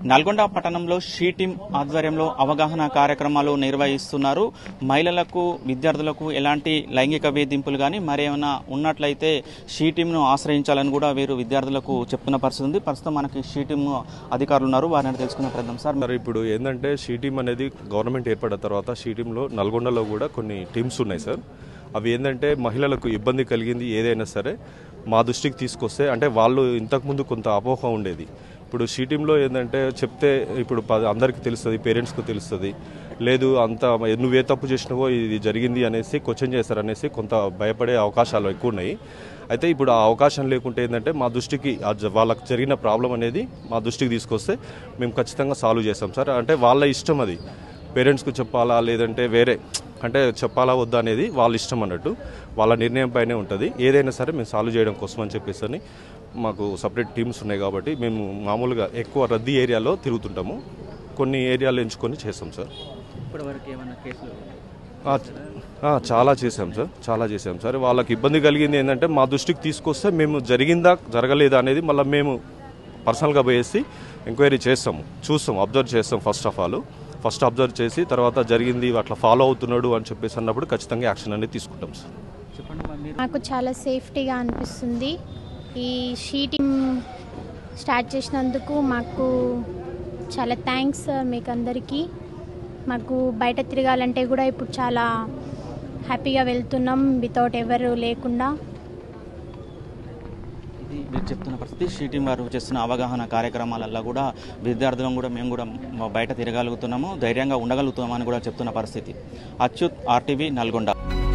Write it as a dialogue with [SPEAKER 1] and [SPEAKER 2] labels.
[SPEAKER 1] నల్గొండ పట్టణంలో she team ఆధ్వర్యంలో అవగాహన కార్యక్రమాలు నిర్వహిస్తున్నారు మహిళలకు విద్యార్థులకు ఎలాంటి లైంగిక వేధింపులు కానీ మరేమైనా ఉన్నట్లయితే షీ టీంను ఆశ్రయించాలని కూడా వీరు విద్యార్థులకు చెప్తున్న పరిస్థితి ఉంది ప్రస్తుతం మనకి షీ టీం అధికారులు ఉన్నారు వారిని తెలుసుకునే ప్రయత్నం సార్
[SPEAKER 2] సార్ ఇప్పుడు ఏంటంటే షీ టీమ్ అనేది గవర్నమెంట్ ఏర్పడిన తర్వాత షీ టీంలో నల్గొండలో కూడా కొన్ని టీమ్స్ ఉన్నాయి సార్ అవి ఏంటంటే మహిళలకు ఇబ్బంది కలిగింది ఏదైనా సరే మా దృష్టికి తీసుకొస్తే అంటే వాళ్ళు ఇంతకుముందు కొంత అపోహ ఉండేది ఇప్పుడు షీ టీంలో ఏంటంటే చెప్తే ఇప్పుడు ప- అందరికీ తెలుస్తుంది పేరెంట్స్కు తెలుస్తుంది లేదు అంత నువ్వే తప్పు చేసినావో ఇది జరిగింది అనేసి క్వశ్చన్ చేస్తారనేసి కొంత భయపడే అవకాశాలు ఎక్కువ ఉన్నాయి అయితే ఇప్పుడు ఆ అవకాశం లేకుంటే ఏంటంటే మా దృష్టికి ఆ జ- వాళ్ళకి జరిగిన ప్రాబ్లం అనేది మా దృష్టికి తీసుకొస్తే మేము ఖచ్చితంగా సాల్వ్ చేస్తాం సార్ అంటే వాళ్ళ ఇష్టం అది పేరెంట్స్కు చెప్పాలా లేదంటే వేరే అంటే చెప్పాలా వద్దా అనేది వాళ్ళ ఇష్టం అన్నట్టు వాళ్ళ నిర్ణయం పైనే ఉంటుంది ఏదైనా సరే మేము సాల్వ్ చేయడం కోసం అని చెప్పేసి అని మాకు సపరేట్ టీమ్స్ ఉన్నాయి కాబట్టి మేము మామూలుగా ఎక్కువ రద్దీ ఏరియాలో తిరుగుతుంటాము కొన్ని ఏరియాలు ఎంచుకొని చేస్తాం సార్
[SPEAKER 1] ఇప్పటివరకు ఏమైనా కేసులు
[SPEAKER 2] ఆ, ఆ, చాలా చేశాం సార్ చాలా చేశాం సార్ వాళ్ళకి ఇబ్బంది కలిగింది ఏంటంటే మా దృష్టికి తీసుకొస్తే మేము జరిగిందా జరగలేదా అనేది మళ్ళీ మేము పర్సనల్గా పోయేసి ఎంక్వైరీ చేస్తాము చూస్తాం అబ్జర్వ్ చేస్తాం first of all first observe చేసి తర్వాత జరిగింది అట్లా ఫాలో అవుతున్నాడు అని చెప్పేసి అన్నప్పుడు ఖచ్చితంగా యాక్షన్ అనేది తీసుకుంటాం సార్
[SPEAKER 1] చెప్పండి మరి మీరు
[SPEAKER 3] నాకు చాలా సేఫ్టీగా అనిపిస్తుంది ఈ షీటింగ్ స్టార్ట్ చేసినందుకు మాకు చాలా థ్యాంక్స్ సార్ మీకు అందరికీ మాకు బయట తిరగాలంటే కూడా ఇప్పుడు చాలా హ్యాపీగా వెళ్తున్నాం వితౌట్ ఎవరు లేకుండా
[SPEAKER 1] ఇది మీరు చెప్తున్న పరిస్థితి షీ టీం వారు చేస్తున్న అవగాహన కార్యక్రమాలల్లో కూడా విద్యార్థులను కూడా మేము కూడా మ- బయట తిరగలుగుతున్నాము ధైర్యంగా ఉండగలుగుతున్నామని కూడా చెప్తున్న పరిస్థితి అచ్యుత్ ఆర్టీవీ నల్గొండ